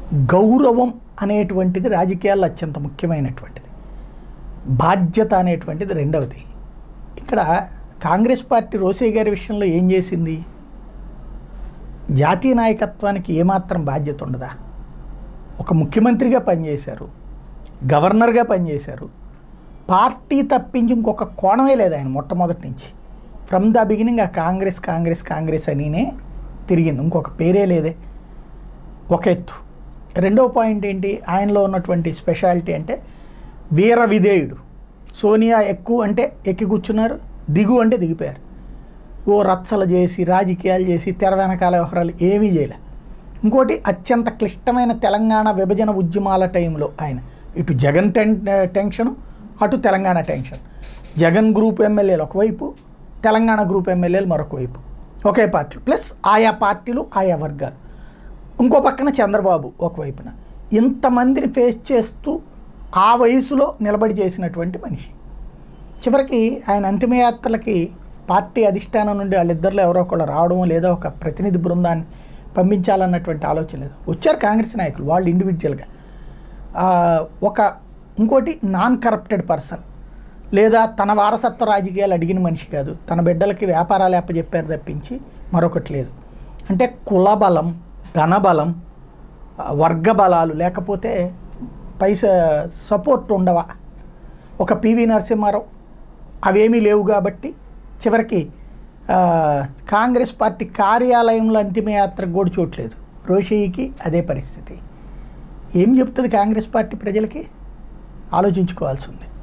గౌరవం అనేటువంటిది రాజకీయాల్లో అత్యంత ముఖ్యమైనటువంటిది బాధ్యత అనేటువంటిది రెండవది ఇక్కడ కాంగ్రెస్ పార్టీ రోసే గారి విషయంలో ఏం చేసింది జాతీయ నాయకత్వానికి ఏమాత్రం బాధ్యత ఉండదా ఒక ముఖ్యమంత్రిగా పనిచేశారు గవర్నర్గా పనిచేశారు పార్టీ తప్పించి ఇంకొక కోణమే లేదు ఆయన మొట్టమొదటి నుంచి ఫ్రమ్ ద బిగినింగ్ ఆ కాంగ్రెస్ కాంగ్రెస్ కాంగ్రెస్ అనినే తిరిగింది ఇంకొక పేరే లేదే ఒక ఎత్తు రెండో పాయింట్ ఏంటి ఆయనలో ఉన్నటువంటి స్పెషాలిటీ అంటే వీర విధేయుడు సోనియా ఎక్కువ అంటే ఎక్కి కూర్చున్నారు దిగు అంటే దిగిపోయారు ఓ రచ్చలు చేసి రాజకీయాలు చేసి తెర వెనకాల వ్యవహారాలు ఏమీ చేయలే ఇంకోటి అత్యంత క్లిష్టమైన తెలంగాణ విభజన ఉద్యమాల టైంలో ఆయన ఇటు జగన్ టెన్ టెన్షన్ అటు తెలంగాణ టెన్షన్ జగన్ గ్రూప్ ఎమ్మెల్యేలు ఒకవైపు తెలంగాణ గ్రూప్ ఎమ్మెల్యేలు మరొక వైపు ఒకే పార్టీలు ప్లస్ ఆయా పార్టీలు ఆయా వర్గాలు ఇంకో పక్కన చంద్రబాబు ఒకవైపున ఇంతమందిని ఫేస్ చేస్తూ ఆ వయసులో నిలబడి చేసినటువంటి మనిషి చివరికి ఆయన అంతిమయాత్రలకి పార్టీ అధిష్టానం నుండి వాళ్ళిద్దరిలో ఎవరో ఒకళ్ళు రావడం లేదా ఒక ప్రతినిధి బృందాన్ని పంపించాలన్నటువంటి ఆలోచన లేదు వచ్చారు కాంగ్రెస్ నాయకులు వాళ్ళు ఇండివిజువల్గా ఆ, ఒక ఇంకోటి నాన్ కరప్టెడ్ పర్సన్ లేదా తన వారసత్వ రాజకీయాలు అడిగిన మనిషి కాదు తన బిడ్డలకి వ్యాపారాలు చెప్పారు తప్పించి మరొకటి లేదు అంటే కుల బలం ధనబలం ఆ, వర్గ బలాలు లేకపోతే పైస సపోర్ట్ ఉండవా ఒక పివి నరసింహారావు అవేమీ లేవు కాబట్టి చివరికి ఆ, కాంగ్రెస్ పార్టీ కార్యాలయంలో అంతిమయాత్రకు కూడా చూడలేదు రోషయ్యకి అదే పరిస్థితి ఏం చెప్తుంది కాంగ్రెస్ పార్టీ ప్రజలకి ఆలోచించుకోవాల్సి ఉంది